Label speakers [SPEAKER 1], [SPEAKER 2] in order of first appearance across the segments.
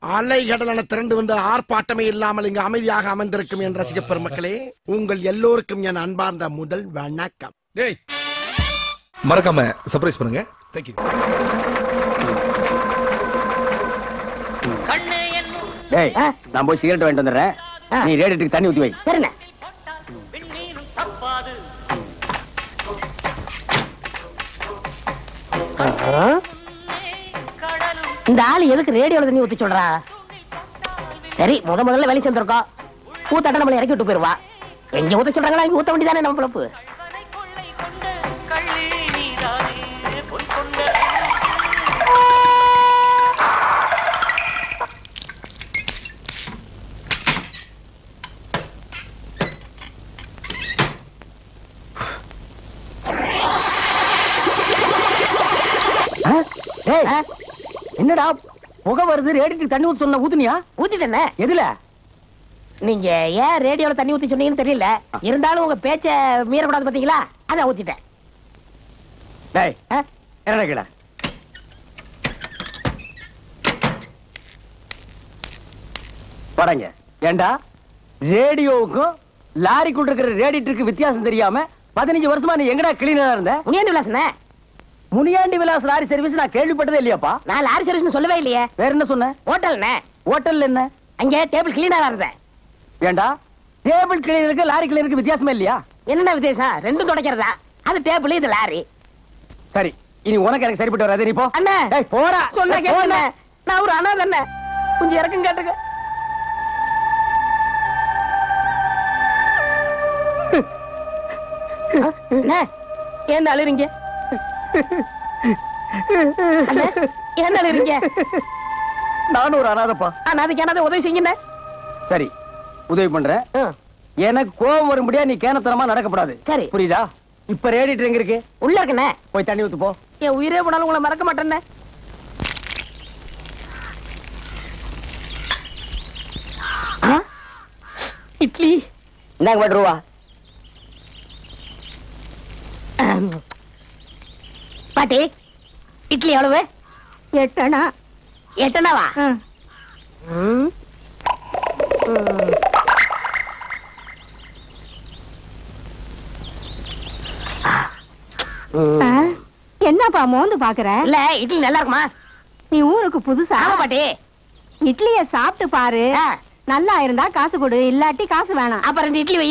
[SPEAKER 1] அலைகடலான திரண்டு வந்து ஆர்ப்பாட்டமே இல்லாமல் இங்கு அமைதியாக அமர்ந்திருக்கும் என் ரசிக பெருமக்களே உங்கள் எல்லோருக்கும் என் அன்பார்ந்த முதல் வணக்கம்
[SPEAKER 2] டேய் மறக்காம சர்ப்ரைஸ் பண்ணுங்க தேங்க்யூ
[SPEAKER 3] டேய் நான் போய் சிகரெட் வாங்கிட்டு வந்துடுறேன் நீ ரேடியேட்டருக்கு தண்ணி ஊத்தி வை
[SPEAKER 4] சரிண்ணே இந்த ஆளு எதுக்கு ரேடியோல தண்ணி ஊத்தி சொல்றா சரி முத முதல்ல வேலை செஞ்சிருக்கோம் ஊத்தாட்ட நம்மளை இறக்கி விட்டு போயிருவா எங்க ஊத்த சொல்றாங்களா இங்க ஊத்த வேண்டியதானே நம்ம பிழப்பு
[SPEAKER 3] டேய் என்னடா புகை வருது ரேடியேட்டருக்கு தண்ணி ஊத்த சொன்ன ஊத்துனியா
[SPEAKER 4] ஊத்திட்டேனே
[SPEAKER 3] எதுல
[SPEAKER 4] நீங்க ஏன் ரேடியோல தண்ணி ஊத்தி சொன்னீங்கன்னு தெரியல இருந்தாலும் உங்க பேச்ச மீறக்கூடாது பாத்தீங்களா அதான் ஊத்திட்டேன்
[SPEAKER 3] டேய்
[SPEAKER 4] ஆ?
[SPEAKER 3] என்னடா கீழ படங்க ஏண்டா ரேடியோவுக்கும் லாரிக்குள்ள இருக்கிற ரேடியேட்டருக்கு வித்தியாசம் தெரியாம பதினஞ்சு வருஷமா நீ எங்கடா கிளீனரா இருந்த
[SPEAKER 4] முனியாண்டி விலாசனே
[SPEAKER 3] முனியாண்டி விலாஸ் லாரி சர்வீஸ் நான் கேள்விப்பட்டதே இல்லையாப்பா
[SPEAKER 4] நான் லாரி சர்வீஸ் சொல்லவே இல்லையே
[SPEAKER 3] வேற என்ன சொன்ன
[SPEAKER 4] ஹோட்டல்னே
[SPEAKER 3] ஹோட்டல்ல என்ன
[SPEAKER 4] அங்க டேபிள் கிளீனரா இருந்தேன்
[SPEAKER 3] ஏண்டா டேபிள் கிளீனருக்கு லாரி கிளீனருக்கு வித்தியாசமே இல்லையா
[SPEAKER 4] என்னென்ன வித்தியாசம் ரெண்டும் தொடக்கிறதா அது டேபிள் இது லாரி
[SPEAKER 3] சரி இனி உனக்கு எனக்கு சரிப்பட்டு வராது நீ போ
[SPEAKER 4] அண்ணே
[SPEAKER 3] டேய் போடா
[SPEAKER 4] சொன்ன
[SPEAKER 3] டேய், போடா.
[SPEAKER 4] கேட்கல நான் ஒரு அனாதை அண்ணே கொஞ்சம் இறக்கம் கேட்டுக்க அண்ணே, ஏன் அழுறீங்க அண்ணே, ஏன் அழுறீங்க
[SPEAKER 3] நானும் ஒரு அனாதைப்பா
[SPEAKER 4] அனாதைக்கு அனாதை உதவி செய்யுங்க
[SPEAKER 3] சரி உதவி பண்றேன் எனக்கு கோபம் வரும்படியா நீ கேனத்தனமா நடக்கப்படாது
[SPEAKER 4] சரி.
[SPEAKER 3] புரியுதா இப்ப ரேடியேட்டர் எங்க இருக்கு
[SPEAKER 4] உள்ள இருக்குண்ணே
[SPEAKER 3] போய் தண்ணி ஊத்து போ
[SPEAKER 4] என் உயிரே போனாலும் உங்களை மறக்க மாட்டேன்னே ஆ? இட்லி
[SPEAKER 3] இந்தாங்க பத்து ரூபா
[SPEAKER 4] அம். பாட்டி இட்லி எவ்வளவு
[SPEAKER 5] எட்டணா
[SPEAKER 4] எட்டனாவா
[SPEAKER 5] ம்.
[SPEAKER 4] ம். ம்.
[SPEAKER 5] ஆ? என்னப்பா மோந்து பாக்குற
[SPEAKER 4] இல்ல இட்லி நல்லா இருக்குமா
[SPEAKER 5] நீ ஊருக்கு புதுசா
[SPEAKER 4] ஆமா பாட்டி
[SPEAKER 5] இட்லிய சாப்பிட்டு பாரு
[SPEAKER 4] ஆ.
[SPEAKER 5] நல்லா இருந்தா காசு கொடு இல்லாட்டி காசு வேணாம்
[SPEAKER 4] அப்ப ரெண்டு இட்லி வை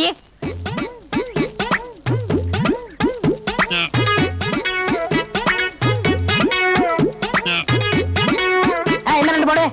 [SPEAKER 4] ஆ, இன்னும் ரெண்டு போடு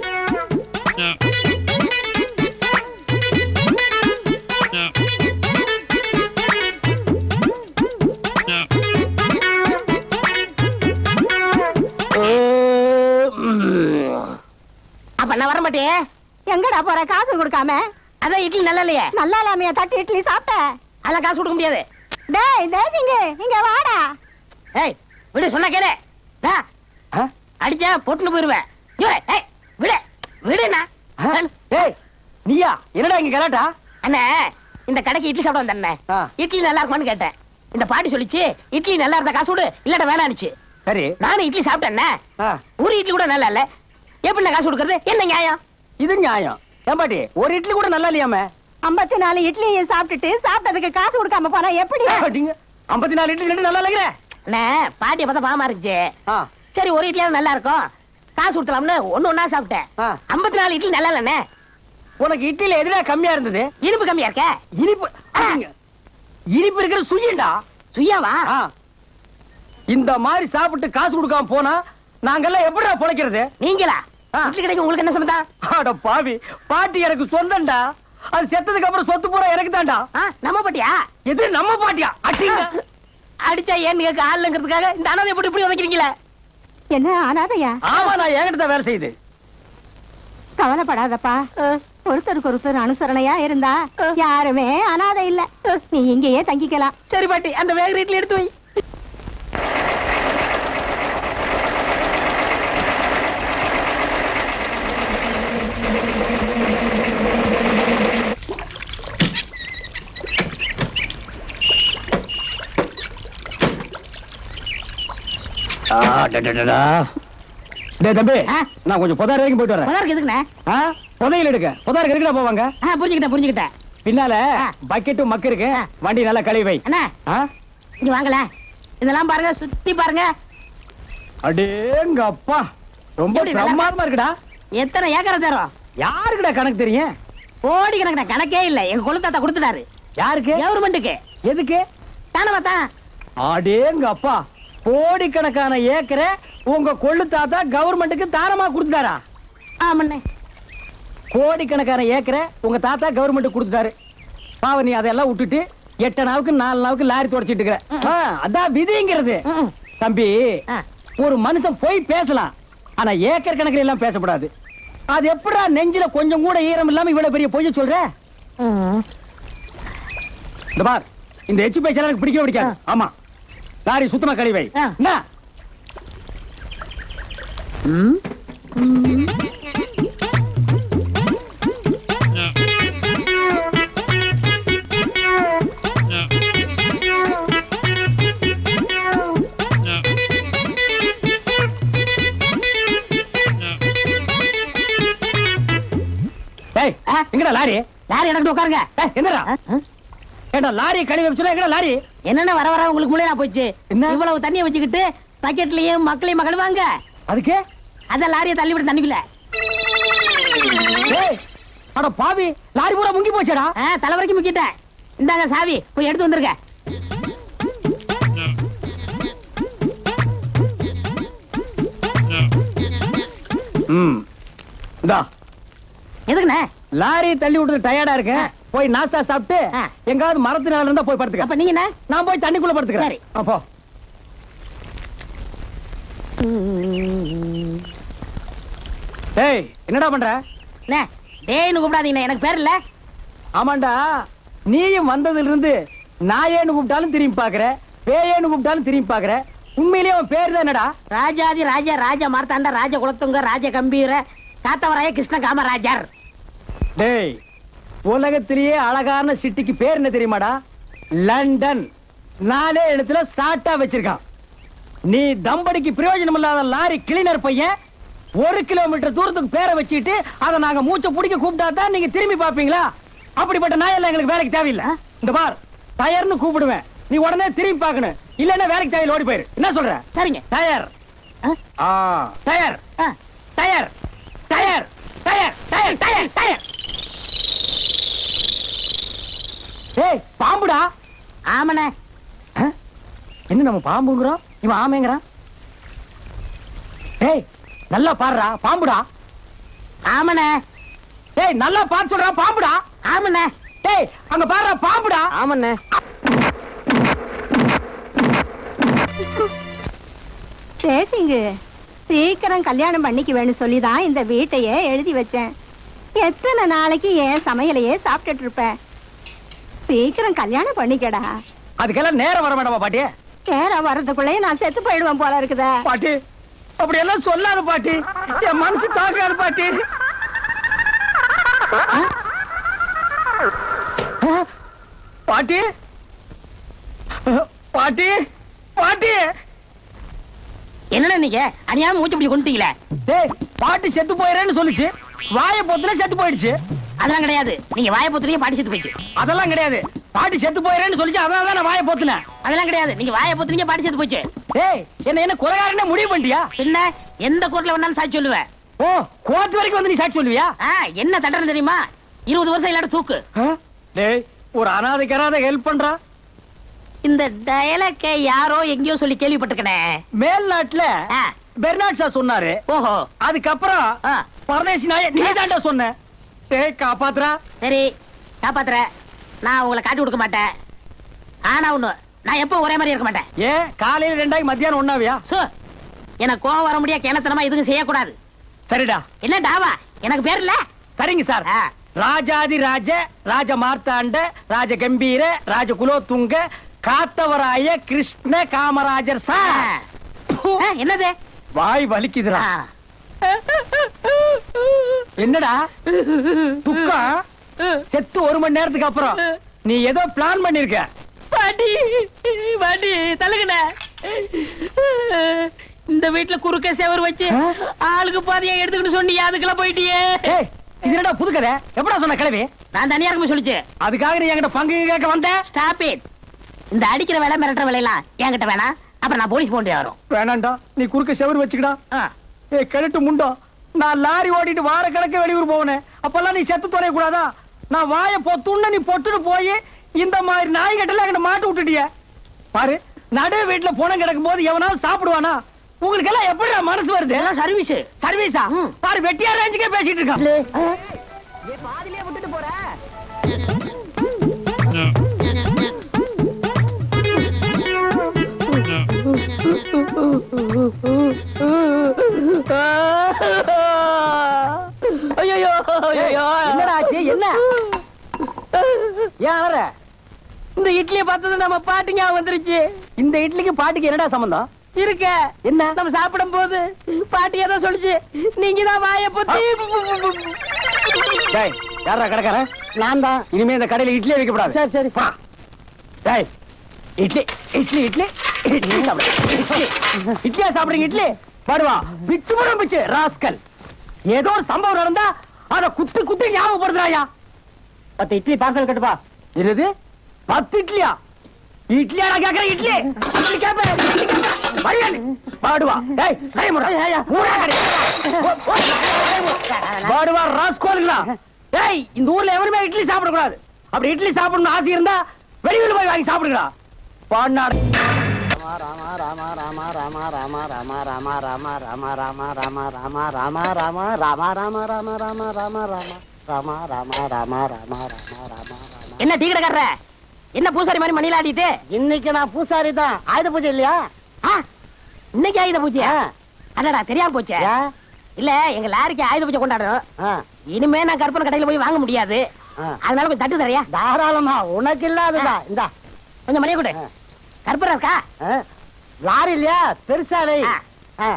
[SPEAKER 4] அப்ப நான் வர மாட்டேன்
[SPEAKER 5] எங்கடா போற காசு கொடுக்காம
[SPEAKER 4] அதான் இட்லி நல்லா இல்லையே
[SPEAKER 5] நல்லா இல்லாமைய தட்டு இட்லி சாப்பிட்ட
[SPEAKER 4] அதெல்லாம் காசு கொடுக்க முடியாது
[SPEAKER 5] டேய் தேசிங்க இங்க வாடா
[SPEAKER 4] ஏய் விடு சொன்னா கேளு டா,
[SPEAKER 3] ஆ?
[SPEAKER 4] அடிச்சா பொட்டுன்னு போயிருவேன் ஏய், ஏய், விடு விடுண்ணா
[SPEAKER 3] ஆ? ஏய் நீயா என்னடா இங்க கலாட்டா
[SPEAKER 4] அண்ணே இந்த கடைக்கு இட்லி சாப்பிட வந்தேன்
[SPEAKER 3] ஆ.
[SPEAKER 4] இட்லி நல்லா இருக்குமான்னு கேட்டேன் இந்த பாட்டி சொல்லிச்சு இட்லி நல்லா இருந்தா காசு விடு இல்லாட்ட வேணான்னுச்சு
[SPEAKER 3] சரி
[SPEAKER 4] நானும் இட்லி சாப்பிட்டேன்னே
[SPEAKER 3] ஆ,
[SPEAKER 4] ஒரு இட்லி கூட நல்லா இல்ல எப்படி நான் காசு கொடுக்கறது என்ன நியாயம்
[SPEAKER 3] இது நியாயம் ஏம்பாட்டி ஒரு இட்லி கூட நல்லா இல்லையாமே
[SPEAKER 5] ஐம்பத்தி நாலு இட்லியை சாப்பிட்டுட்டு சாப்பிட்டதுக்கு காசு கொடுக்காம போனா எப்படி
[SPEAKER 3] அப்படிங்க ஐம்பத்தி நாலு இட்லி ரெண்டு நல்லா இல்லைங்கிற
[SPEAKER 4] அண்ணே பாட்டியை பார்த்தா பாவமா இருந்துச்சு
[SPEAKER 3] ஆ
[SPEAKER 4] சரி ஒரு இட்லியாவது நல்லா இருக்கும் காசு கொடுத்தலாம்னு ஒண்ணு ஒண்ணா சாப்பிட்டேன்
[SPEAKER 3] ஆ.
[SPEAKER 4] ஐம்பத்தி நாலு இட்லி நல்லா இல்லண்ணே
[SPEAKER 3] உனக்கு இட்லியில எதுனா கம்மியா இருந்தது
[SPEAKER 4] இனிப்பு கம்மியா இருக்க
[SPEAKER 3] இனிப்பு அப்படிங்க. இனிப்பு இருக்கிற சுயண்டா
[SPEAKER 4] சுயாவா
[SPEAKER 3] ஆ. இந்த மாதிரி சாப்பிட்டு காசு கொடுக்காம போனா நாங்கெல்லாம் எப்படிடா பொழைக்கிறது
[SPEAKER 4] நீங்களா
[SPEAKER 3] ஆ.
[SPEAKER 4] இட்லி கடைக்கு உங்களுக்கு என்ன சம்பந்தம்
[SPEAKER 3] அட பாவி பாட்டி எனக்கு சொந்தம்டா அது செத்ததுக்கு அப்புறம் சொத்து பூரா எனக்கு தான்டா
[SPEAKER 4] ஆ, நம்ம பாட்டியா
[SPEAKER 3] எது நம்ம பாட்டியா அட்டிங்க
[SPEAKER 4] அடிச்சா ஏன்னு கேட்க ஆளுங்கிறதுக்காக இந்த அனாதை எப்படி இப்படி உதைக்கிறீங்களே
[SPEAKER 5] என்ன அனாதையா
[SPEAKER 3] ஆமா நான் என்கிட்ட தான் வேலை செய்யுது
[SPEAKER 5] கவலைப்படாதப்பா ஒருத்தருக்கு ஒருத்தர் அனுசரணையா இருந்தா யாருமே அனாதை இல்ல நீ இங்கேயே தங்கிக்கலாம்
[SPEAKER 4] சரி பாட்டி அந்த வேக இட்லி எடுத்து வை
[SPEAKER 3] ஆ, டடடடா. டேய் தம்பி
[SPEAKER 4] ஆ?
[SPEAKER 3] நான் கொஞ்சம் புதார் வரைக்கும் போயிட்டு வரேன்
[SPEAKER 4] புதருக்கு எதுக்குண்ணே
[SPEAKER 3] ஆ? புதையல் எடுக்க புதாருக்கு எதுக்குடா போவாங்க
[SPEAKER 4] ஆ, புரிஞ்சுக்கிட்டேன் புரிஞ்சுக்கிட்டேன்
[SPEAKER 3] பின்னால
[SPEAKER 4] ஆ.
[SPEAKER 3] பக்கெட்டும் மக்கு இருக்கு வண்டி நல்லா கழுவி வை
[SPEAKER 4] அண்ணா
[SPEAKER 3] ஆ?
[SPEAKER 4] இங்க வாங்கல இதெல்லாம் பாருங்க சுத்தி பாருங்க
[SPEAKER 3] அடேங்க அப்பா ரொம்ப
[SPEAKER 4] எப்படி நல்லா-
[SPEAKER 3] பிரமாதமா இருக்குடா
[SPEAKER 4] எத்தனை ஏக்கரை தரும்
[SPEAKER 3] யாருக்குடா கணக்கு தெரியும்
[SPEAKER 4] கோடி கணக்கு கணக்கே இல்ல எங்க கொழு தாத்தா கொடுத்துட்டாரு
[SPEAKER 3] யாருக்கு
[SPEAKER 4] கவர்மெண்ட்டுக்கு
[SPEAKER 3] எதுக்கு
[SPEAKER 4] தானே பார்த்தா
[SPEAKER 3] அடேங்க அப்பா கோடிக்கணக்கான ஏக்கரை உங்க கொள்ளு தாத்தா கவர்மெண்ட்டுக்கு தாரமா கொடுத்தாரா
[SPEAKER 4] ஆமண்ணே
[SPEAKER 3] கோடிக்கணக்கான ஏக்கரை உங்க தாத்தா கவர்மெண்ட் கொடுத்தாரு பாவ நீ அதெல்லாம் விட்டுட்டு எட்டு நாவுக்கு நாலு நாவுக்கு லாரி தொடச்சிட்டு இருக்கிற ஆ, அதான் விதிங்கிறது
[SPEAKER 4] ம்.
[SPEAKER 3] தம்பி
[SPEAKER 4] ஆ.
[SPEAKER 3] ஒரு மனுஷன் போய் பேசலாம் ஆனா ஏக்கர் கணக்கில் எல்லாம் பேசக்கூடாது அது எப்படா நெஞ்சில கொஞ்சம் கூட ஈரம் இல்லாம இவ்வளவு பெரிய பொய்ய சொல்ற
[SPEAKER 4] ம்.
[SPEAKER 3] இந்த பார் இந்த எச்சு பேச்செல்லாம் எனக்கு பிடிக்கவே பிடிக்காது ஆமா லாரி சுத்தமா கழிவை
[SPEAKER 4] ஆ.
[SPEAKER 3] என்ன
[SPEAKER 4] ம்.
[SPEAKER 3] டேய்
[SPEAKER 4] ஆ.
[SPEAKER 3] எங்கடா லாரி
[SPEAKER 4] லாரி எனக்கு உட்காருங்க
[SPEAKER 3] டேய் என்னடா
[SPEAKER 4] ஆ?
[SPEAKER 3] ஏண்டா லாரி கழுவி வச்சுனா எங்கடா லாரி
[SPEAKER 4] என்னென்ன வர வர உங்களுக்கு மூளையா போச்சு
[SPEAKER 3] என்ன?
[SPEAKER 4] இவ்வளவு தண்ணியை வச்சுக்கிட்டு பக்கெட்லயும் மக்களையும் மகளுவாங்க
[SPEAKER 3] அதுக்கு
[SPEAKER 4] அத லாரியை தள்ளி விட்டு தண்ணிக்குள்ள
[SPEAKER 3] டேய் அட பாவி லாரி பூரா முங்கி போச்சேடா
[SPEAKER 4] ஆ, தலை வரைக்கும் முக்கிட்டேன் இந்தாங்க சாவி போய் எடுத்து வந்துருங்க
[SPEAKER 3] ம் இந்தா
[SPEAKER 4] எதுக்குண்ணே
[SPEAKER 3] லாரி தள்ளி விட்டு டயர்டா இருக்கேன் போய் நாஸ்தா சாப்பிட்டு
[SPEAKER 4] ஆ.
[SPEAKER 3] எங்காவது மரத்து நிழல்ல இருந்தா போய் படுத்துக்க
[SPEAKER 4] அப்ப நீங்க என்ன
[SPEAKER 3] நான் போய் தண்ணிக்குள்ள படுத்துக்கிறேன்
[SPEAKER 4] சரி.
[SPEAKER 3] அப்போ டேய் என்னடா பண்ற
[SPEAKER 4] அண்ணே, டேய்னு கூப்பிடாதீங்க எனக்கு பேர் இல்ல
[SPEAKER 3] ஆமாண்டா நீயும் வந்ததுல இருந்து நாயேன்னு கூப்பிட்டாலும் திரும்பி பாக்குற பேயேன்னு கூப்பிட்டாலும் திரும்பி பாக்குற உண்மையிலேயே அவன் பேர் தான் என்னடா
[SPEAKER 4] ராஜாதி ராஜா ராஜ மார்த்தாண்ட ராஜ குலத்துங்க ராஜ கம்பீர காத்தவராய கிருஷ்ண காமராஜர்
[SPEAKER 3] டேய் உலகத்திலேயே அழகான சிட்டிக்கு பேர் என்ன தெரியுமாடா லண்டன் நாலே இடத்துல சாட்டா வச்சிருக்கான் நீ தம்படிக்கு பிரயோஜனம் இல்லாத லாரி கிளீனர் பையன் ஒரு கிலோமீட்டர் தூரத்துக்கு பேரை வச்சுட்டு அதை நாங்க மூச்சை பிடிக்க கூப்பிட்டா தான் நீங்க திரும்பி பாப்பீங்களா அப்படிப்பட்ட நாயெல்லாம் எங்களுக்கு வேலைக்கு தேவையில்லை இந்த பார் டயர்னு கூப்பிடுவேன் நீ உடனே திரும்பி பார்க்கணும் இல்லன்னா வேலைக்கு தேவையில்லை ஓடி போயிரு என்ன சொல்ற
[SPEAKER 4] சரிங்க
[SPEAKER 3] டயர்
[SPEAKER 4] ஆ?
[SPEAKER 3] ஆ டயர்
[SPEAKER 4] ஆ,
[SPEAKER 3] tyre tyre tyre tyre tyre tyre ஏய் பாம்புடா
[SPEAKER 4] ஆமாண்ணே
[SPEAKER 3] ஆ? என்ன நம்ம பாம்புங்கிறோம் இவன் ஆமைங்கிறான் ஏய் நல்லா பாருடா பாம்புடா
[SPEAKER 4] ஆமாண்ணே
[SPEAKER 3] ஏய் நல்லா பாத்து சொல்றா பாம்புடா
[SPEAKER 4] ஆமாண்ணே
[SPEAKER 3] ஏய் அங்க பாருடா பாம்புடா
[SPEAKER 4] ஆமாண்ணே
[SPEAKER 5] பேசிங்க சீக்கிரம் கல்யாணம் பண்ணிக்க வேணும் சொல்லிதான் இந்த வீட்டையே எழுதி வச்சேன் எத்தனை நாளைக்கு என் சமையலையே சாப்பிட்டுட்டு இருப்பேன் சீக்கிரம் கல்யாணம் பண்ணிக்கடா
[SPEAKER 3] அதுக்கெல்லாம் நேரம் வர வேண்டாமா பாட்டி
[SPEAKER 5] நேரம் வர்றதுக்குள்ளே நான் செத்து போயிடுவேன் போல இருக்குதா
[SPEAKER 3] பாட்டி அப்படி எல்லாம் சொல்லாத பாட்டி என் மனசு தாக்காது பாட்டி ஆ? ஆ? பாட்டி பாட்டி பாட்டி
[SPEAKER 4] என்னண்ணே நீங்க அநியாயம் மூச்சு பிடி கொண்டுட்டீங்களே
[SPEAKER 3] டேய் பாட்டி செத்து போயிடுறேன்னு சொல்லுச்சு வாயை பொத்துல செத்து போயிடுச்சு
[SPEAKER 4] அதெல்லாம் கிடையாது நீங்க வாயை பொத்துலயே பாடி செத்து போயிடுச்சு
[SPEAKER 3] அதெல்லாம் கிடையாது பாட்டி செத்து போயிடுறேன்னு சொல்லிச்சு அதனால தான் நான் வாயை பொத்துனேன்
[SPEAKER 4] அதெல்லாம் கிடையாது நீங்க வாயை பொத்துலயே பாடி செத்து போச்சு
[SPEAKER 3] டேய் என்ன என்ன குறைகாரனே முடிவு பண்ணிட்டியா
[SPEAKER 4] பின்ன எந்த கோர்ட்ல வேணாலும் சாட்சி சொல்லுவேன்
[SPEAKER 3] ஓ கோர்ட் வரைக்கும் வந்து நீ சாட்சி சொல்லுவியா
[SPEAKER 4] ஆ, என்ன தண்டனை தெரியுமா இருபது வருஷம் இல்லாட்ட தூக்கு
[SPEAKER 3] ஆ? டேய் ஒரு அனாதைக்கு அனாதை ஹெல்ப் பண்றா
[SPEAKER 4] இந்த டயலாக்கை யாரோ எங்கேயோ சொல்லி கேள்விப்பட்டிருக்கனே
[SPEAKER 3] மேல்நாட்டுல
[SPEAKER 4] ஆ,
[SPEAKER 3] பெர்னாட் ஷா சொன்னாரு
[SPEAKER 4] ஓஹோ
[SPEAKER 3] அதுக்கப்புறம்
[SPEAKER 4] ஆ,
[SPEAKER 3] பரதேசி நாய நீ தாண்டா சொன்ன டேய் காப்பாத்துறா
[SPEAKER 4] சரி காப்பாத்துற நான் உங்களை காட்டி கொடுக்க மாட்டேன் ஆனா ஒண்ணு நான் எப்போ ஒரே மாதிரி இருக்க மாட்டேன்
[SPEAKER 3] ஏன் காலையில ரெண்டாய் மத்தியானம் ஒண்ணாவியா
[SPEAKER 4] சோ எனக்கு கோவம் வர முடியா கிணத்தனமா இதுவும் செய்யக்கூடாது
[SPEAKER 3] சரிடா
[SPEAKER 4] என்ன டாவா எனக்கு பேர் இல்ல
[SPEAKER 3] சரிங்க சார்
[SPEAKER 4] ஆ.
[SPEAKER 3] ராஜாதி ராஜ ராஜ மார்த்தாண்ட ராஜ கம்பீர ராஜ குலோத்துங்க காத்தவராய கிருஷ்ண காமராஜர்
[SPEAKER 4] ஆ.
[SPEAKER 3] சார்
[SPEAKER 4] ஆ, என்னது
[SPEAKER 3] வாய் வலிக்குதுடா
[SPEAKER 4] ஆ.
[SPEAKER 3] என்னடா துக்கம் செத்து ஒரு மணி நேரத்துக்கு அப்புறம் நீ ஏதோ பிளான் பண்ணிருக்க
[SPEAKER 4] பாட்டி பாட்டி தள்ளுங்கண்ணே இந்த வீட்டுல குறுக்க செவர் வச்சு ஆளுக்கு பாதியா எடுத்துக்கிட்டு சொன்னீங்க அதுக்கெல்லாம் போயிட்டியே
[SPEAKER 3] ஏய் இது என்னடா புது கதை எப்படா சொன்ன கிளவி
[SPEAKER 4] நான் தனியா இருக்குமே சொல்லிச்சு
[SPEAKER 3] அதுக்காக நீ என்கிட்ட பங்கு கேட்க வந்த
[SPEAKER 4] ஸ்டாப் இட் இந்த அடிக்கிற வேலை மிரட்டுற வேலையெல்லாம் என்கிட்ட வேணாம் அப்புறம் நான் போலீஸ் போண்டே வரும்
[SPEAKER 3] வேணாண்டா நீ குறுக்க செவர் வச்சுக்கடா
[SPEAKER 4] ஆ.
[SPEAKER 3] ஏய் கிழட்டு முண்டோ நான் லாரி ஓட்டிட்டு வார கணக்கு வெளியூர் போனேன் அப்பெல்லாம் நீ செத்து தொலைய கூடாதா நான் வாய பொத்துன்னு நீ பொட்டுட்டு போய் இந்த மாதிரி நாய் கட்டல என்கிட்ட மாட்டு விட்டுட்டிய பாரு நடு வீட்டுல போன கிடக்கும் போது எவனாவது சாப்பிடுவானா உங்களுக்கு எல்லாம் எப்படி மனசு வருது
[SPEAKER 4] எல்லாம் சர்வீஸ்
[SPEAKER 3] சர்வீஸா பாரு வெட்டியார் ரேஞ்சுக்கே பேசிட்டு இருக்கான்
[SPEAKER 4] பாதிலே விட்டுட்டு போற ஐயோ
[SPEAKER 3] என்னடா ஆச்சு என்ன ஏன் அலற
[SPEAKER 4] இந்த இட்லியை பார்த்தது நம்ம பாட்டுங்க வந்துருச்சு
[SPEAKER 3] இந்த இட்லிக்கு பாட்டுக்கு என்னடா சம்பந்தம்
[SPEAKER 4] இருக்க
[SPEAKER 3] என்ன
[SPEAKER 4] நம்ம சாப்பிடும் போது பாட்டி ஏதோ சொல்லுச்சு நீங்க தான் வாய பொத்தி
[SPEAKER 3] டேய் யாரா கடைக்காரன் நான் தான் இனிமே இந்த கடையில இட்லியே வைக்க கூடாது சரி சரி டேய் இட்லி இட்லி இட்லி இட்லி சாப்பிடு இட்லி இட்லியா சாப்பிடுங்க இட்லி பாடுவா பிச்சு முடம் பிச்சு ராஸ்கல் ஏதோ ஒரு சம்பவம் நடந்தா அத குத்து குத்து ஞாபகப்படுத்துறாயா பத்து இட்லி பார்சல் கட்டுப்பா என்னது பத்து இட்லியா இட்லியா நான் கேக்குறேன் இட்லி இட்லி கேப்பேன் இட்லி கேப்பேன் வழியாளி. பாடுவா டேய் கை முடா மூடா கடை பாடுவா ராஸ்கோலுங்களா டேய் இந்த ஊர்ல எவனுமே இட்லி சாப்பிட கூடாது அப்படி இட்லி சாப்பிடணும் ஆசை இருந்தா வெளியூர் போய் வாங்கி சாப்பிடுங்களா பாடினார்
[SPEAKER 4] என்ன டீ கடைக்காரர என்ன பூசாரி மாதிரி மணில ஆடிட்டு
[SPEAKER 3] இன்னைக்கு நான் பூசாரி தான் ஆயுத பூஜை இல்லையா
[SPEAKER 4] ஆ, இன்னைக்கு ஆயுத பூஜையா அடடா தெரியாம போச்சே இல்ல எங்க லாரிக்கு ஆயுத பூஜை கொண்டாடுறோம் இனிமே நான் கற்பனை கடையில போய் வாங்க முடியாது அதனால கொஞ்சம் தட்டு தரையா
[SPEAKER 3] தாராளமா உனக்கு இல்லாததா இந்தா
[SPEAKER 4] கொஞ்சம் மணியை கொடு கற்பனை இருக்கா
[SPEAKER 3] லாரி இல்லையா பெருசாவே
[SPEAKER 4] ஆ.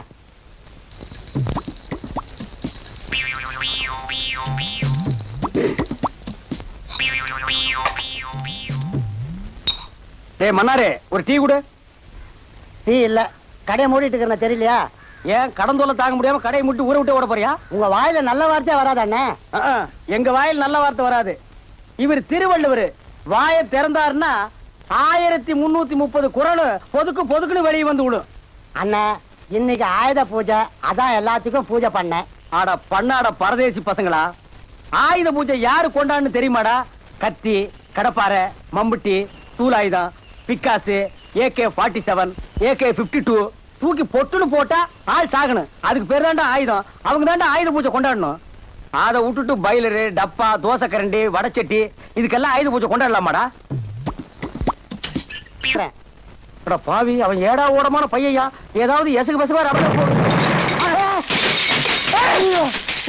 [SPEAKER 3] டேய் மன்னாரே ஒரு டீ கொடு
[SPEAKER 6] டீ இல்ல கடையை மூடிட்டு இருக்கிற தெரியலையா
[SPEAKER 3] ஏன் கடந்தோல தாங்க முடியாம கடையை முட்டு ஊரை விட்டு ஓட போறியா
[SPEAKER 6] உங்க வாயில நல்ல வார்த்தையே வராதாண்ணே
[SPEAKER 3] அஹ், அஹ், எங்க வாயில் நல்ல வார்த்தை வராது இவர் திருவள்ளுவர் வாயை திறந்தாருன்னா ஆயிரத்தி முன்னூத்தி முப்பது குரல் பொதுக்கு பொதுக்குன்னு வெளியே வந்து விடும்
[SPEAKER 6] அண்ணே இன்னைக்கு ஆயுத பூஜை அதான் எல்லாத்துக்கும் பூஜை பண்ணேன்
[SPEAKER 3] ஆட பண்ணாட பரதேசி பசங்களா ஆயுத பூஜை யாரு கொண்டான்னு தெரியுமாடா கத்தி கடப்பாரை மம்புட்டி தூளாயுதம் பிக்காசு AK forty seven AK fifty two தூக்கி பொட்டுன்னு போட்டா ஆள் சாகணும் அதுக்கு பேர் தாண்டா ஆயுதம் அவங்க தாண்டா ஆயுத பூஜை கொண்டாடணும் அதை விட்டுட்டு பைலரு டப்பா தோசை கரண்டி வடச்சட்டி இதுக்கெல்லாம் ஆயுத பூஜை கொண்டாடலாமாடா அட பாவி அவன் ஏடா ஓடமான பையையா ஏதாவது எசுக்கு பசுவா ரப்பர் போ ஐயோ.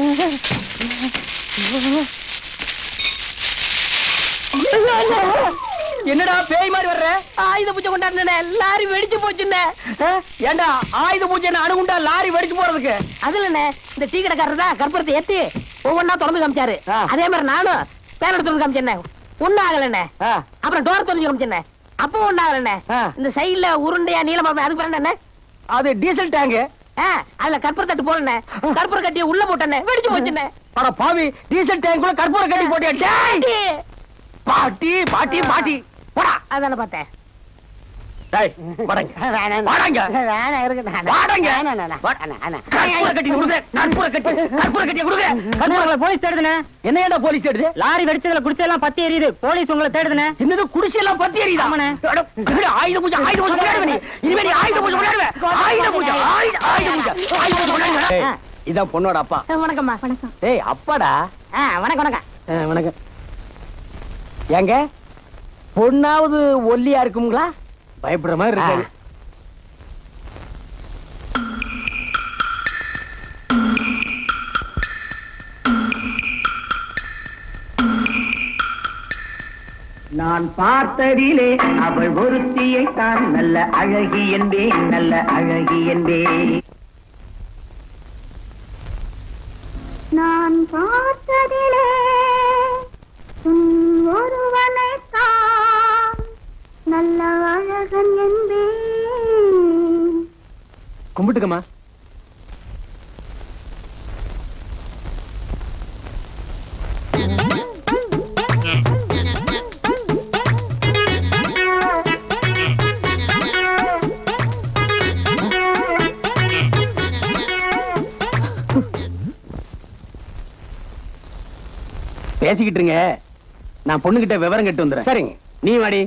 [SPEAKER 3] என்னடா பேய் மாதிரி வர்ற
[SPEAKER 4] ஆயுத பூஜை கொண்டாடுனே லாரி வெடிச்சு போச்சுண்ணே
[SPEAKER 3] ஆ? ஏண்டா ஆயுத பூஜை அணுகுண்டா லாரி வெடிச்சு போறதுக்கு
[SPEAKER 4] அதுல என்ன இந்த டீ கடைக்காரர் தான் கற்பூரத்தை ஏத்தி ஒவ்வொன்னா திறந்து காமிச்சாரு
[SPEAKER 3] ஆ.
[SPEAKER 4] அதே மாதிரி நானும் பேன் எடுத்து காமிச்சேன் ஒண்ணு ஆகலண்ணே
[SPEAKER 3] ஆ.
[SPEAKER 4] அப்புறம் டோர் திறந்து காமிச்சேன் அப்போ ஒண்ணு ஆகலண்ணே
[SPEAKER 3] ஆ.
[SPEAKER 4] இந்த சைடுல உருண்டையா நீளமா அதுக்கு பிறகு என்ன
[SPEAKER 3] அது டீசல் டேங்க்
[SPEAKER 4] அதுல கற்பூர தட்டு போடனே கற்பூர கட்டிய உள்ள போட்டனே வெடிச்சு போச்சுண்ணே
[SPEAKER 3] அட பாவி டீசல் டேங்க் கூட கற்பூர கட்டி போட்டியா டேய் பாட்டி பாட்டி பாட்டி போடா
[SPEAKER 4] அதான பார்த்தேன்
[SPEAKER 3] டேய் வாடங்க வாடங்க
[SPEAKER 6] வேணாம் இருக்கு
[SPEAKER 3] வாடங்க
[SPEAKER 6] வேணாம்
[SPEAKER 3] கற்பூர கட்டி கொடுங்க கற்பூர கட்டி கற்பூர கட்டி கொடுங்க கற்பூர போலீஸ் தேடுதுனே என்ன ஏன்டா போலீஸ் தேடுது லாரி வெடிச்சதுல குடிசை எல்லாம் பத்தி எரியுது போலீஸ் உங்களை தேடுதுனே என்னது குடிசை எல்லாம் பத்தி எரியுதா அட, என்னடா, ஆயுத பூஜை ஆயுத பூஜை கொண்டாடுவ நீ இனிமே நீ ஆயுத பூஜை கொண்டாடுவ ஆயுத பூஜை ஆயுத ஆயுத பூஜை ஆயுத பூஜை கொண்டாடுவ ஏய், இதான் பொண்ணோட அப்பா
[SPEAKER 4] வணக்கம்மா
[SPEAKER 5] வணக்கம்
[SPEAKER 3] ஏய் அப்பாடா
[SPEAKER 4] ஆ, வணக்கம் வணக்கம்
[SPEAKER 3] ஆ, வணக்கம் ஏங்க பொண்ணாவது ஒல்லியா இருக்குங்களா பயப்படுற மாதிரி இருக்காது
[SPEAKER 7] நான் பார்த்ததிலே அவள் ஒருத்தியை தான் நல்ல அழகி என்பேன் நல்ல அழகி என்பேன்
[SPEAKER 5] நான் பார்த்ததிலே உன் ஒருவனைத்தான் நல்ல அழகன் என்பேன்
[SPEAKER 3] கும்பிட்டுக்கம்மா பேசிக்கிட்டு இருங்க நான் பொண்ணுகிட்ட விவரம் கட்டு வந்துடுறேன் சரிங்க நீ வாடி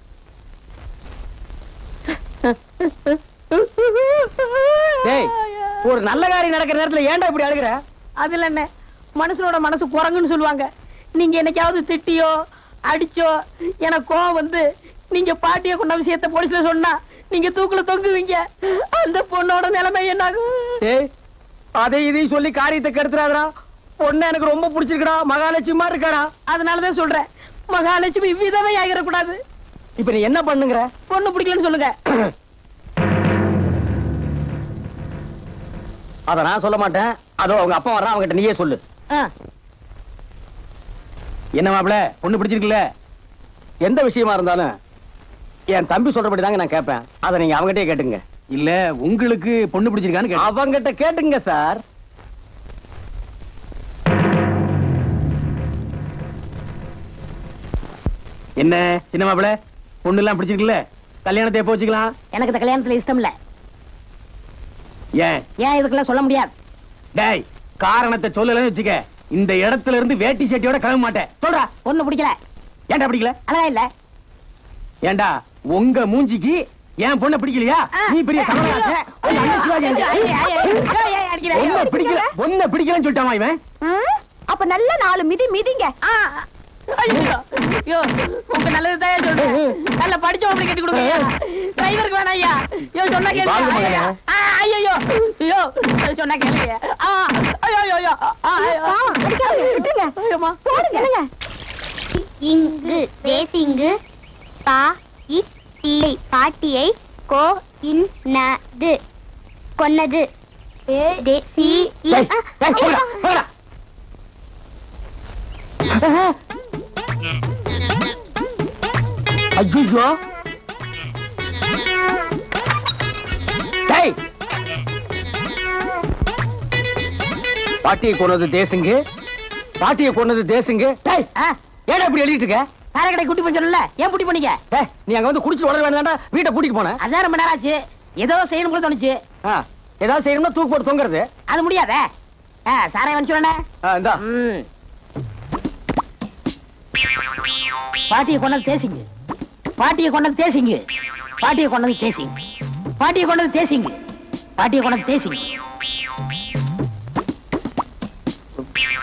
[SPEAKER 3] டேய் ஒரு நல்ல காரியம் நடக்கிற நேரத்துல ஏன்டா இப்படி அழுகுற
[SPEAKER 4] அதுல என்ன மனுஷனோட மனசு குரங்குன்னு சொல்லுவாங்க நீங்க என்னைக்காவது திட்டியோ அடிச்சோ எனக்கு கோவம் வந்து நீங்க பாட்டிய கொண்ட விஷயத்த போலீஸ்ல சொன்னா நீங்க தூக்குல தொங்குவீங்க அந்த பொண்ணோட நிலைமை என்னாகும்
[SPEAKER 3] டேய் அதை இதையும் சொல்லி காரியத்தை கெடுத்துறாதடா பொண்ணு எனக்கு ரொம்ப பிடிச்சிருக்குடா மகாலட்சுமி மாதிரி இருக்காடா
[SPEAKER 4] அதனாலதான் சொல்றேன் மகாலட்சுமி விதவை ஆகிடக்கூடாது
[SPEAKER 3] இப்ப நீ என்ன பண்ணுங்கிற
[SPEAKER 4] பொண்ணு பிடிக்கலன்னு சொல்லுங்க
[SPEAKER 3] அத நான் சொல்ல மாட்டேன் அதோ அவங்க அப்பா வர்றான் அவங்ககிட்ட நீயே சொல்லு
[SPEAKER 4] ஆ,
[SPEAKER 3] என்ன மாப்பிள பொண்ணு பிடிச்சிருக்குல்ல எந்த விஷயமா இருந்தாலும் என் தம்பி சொல்றபடி தாங்க நான் கேட்பேன் அதை நீங்க அவங்ககிட்டயே கேட்டுங்க இல்ல உங்களுக்கு பொண்ணு பிடிச்சிருக்கான்னு அவங்கிட்ட கேட்டுங்க சார் என்ன சின்ன மாப்பிள பொண்ணு எல்லாம் பிடிச்சிருக்குல்ல கல்யாணத்தை எப்போ வச்சுக்கலாம்
[SPEAKER 4] எனக்கு இந்த கல்யாணத்துல இஷ்டம் இல்ல
[SPEAKER 3] ஏன்
[SPEAKER 4] ஏன் இதுக்கெல்லாம் சொல்ல முடியாது
[SPEAKER 3] டேய் காரணத்தை சொல்லலன்னு வச்சுக்க இந்த இடத்துல இருந்து வேட்டி சட்டியோட கிளம்ப மாட்டேன் சொல்றா
[SPEAKER 4] பொண்ணு பிடிக்கல
[SPEAKER 3] ஏன்டா பிடிக்கல
[SPEAKER 4] அழகா இல்ல
[SPEAKER 3] ஏண்டா உங்க மூஞ்சிக்கு என் பொண்ணை பிடிக்கலையா நீ பெரிய கமலஹாசன். உங்க அண்ணன் சிவாஜி
[SPEAKER 4] ஐயா, ஐயா, ஐயா, ஐயா, ஐயா, அடிக்கிறேன்.
[SPEAKER 3] பொண்ணை பிடிக்கல பொண்ணை பிடிக்கலன்னு சொல்லிட்டாமா இவன்
[SPEAKER 5] அப்ப நல்ல நாலு மிதி மிதிங்க
[SPEAKER 4] ஆ, ஐயோ, ஐயோ, உங்க நல்லதுதான் சொல்றேன். நல்ல படிச்சவங்களை கட்டி கொடுங்க ஐயா. டிரைவருக்கு வேணாம் ஐயா. ஐயோ, சொன்னா கேளுங்க.
[SPEAKER 3] வாங்க மகனே.
[SPEAKER 4] ஆ, ஐயையோ. ஐயோ, சொன்னா கேளுங்க. ஆ, ஐயோ, ஐயோ, ஐயோ. ஆ, ஐயோ. ஐயோம்மா.
[SPEAKER 8] இங்கு தேசிங்கு பா இ பாட்டியை கோ இன்னது கொன்னது தே- சி இ-
[SPEAKER 3] டேய்,
[SPEAKER 8] ஆ,
[SPEAKER 3] டேய், போடா, போடா. ஐயோ டேய் பாட்டியை கொன்னது தேசுங்க பாட்டியை கொன்னது தேசுங்க டேய்
[SPEAKER 4] ஆ,
[SPEAKER 3] ஏடா இப்படி எழுதிட்டு இருக்க
[SPEAKER 4] சாரை கடை குட்டி பண்ண சொல்லல ஏன் குட்டி பண்ணீங்க
[SPEAKER 3] டேய் நீ அங்க வந்து குடிச்சு உடனே வேண்டாம்டா வீட்டை பூட்டிக்கு போனேன்
[SPEAKER 4] அதான் ரொம்ப நேரம் ஆச்சு ஏதோ செய்யணும் போல தோணுச்சு
[SPEAKER 3] ஆ, ஏதாவது செய்யணும்னா தூக்கு போட்டு தொங்குறது
[SPEAKER 4] அது முடியாதே ஆ, சாரை வந்து சொல்லணே
[SPEAKER 3] ஆ, இந்தா
[SPEAKER 4] ம். பாட்டியை கொண்டது தேசிங்க பாட்டியை கொண்டது தேசிங்க பாட்டியை கொண்டது தேசிங்க பாட்டியை கொண்டது தேசிங்க பாட்டியை கொண்டது தேசிங்க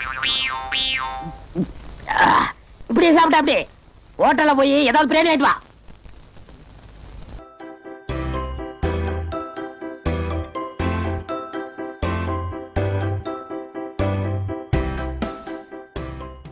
[SPEAKER 4] ஆ, இப்படியே சாப்பிட்டா அப்படியே ஹோட்டல்ல போய் ஏதாவது பிரியாணி ஆயிட்டு வா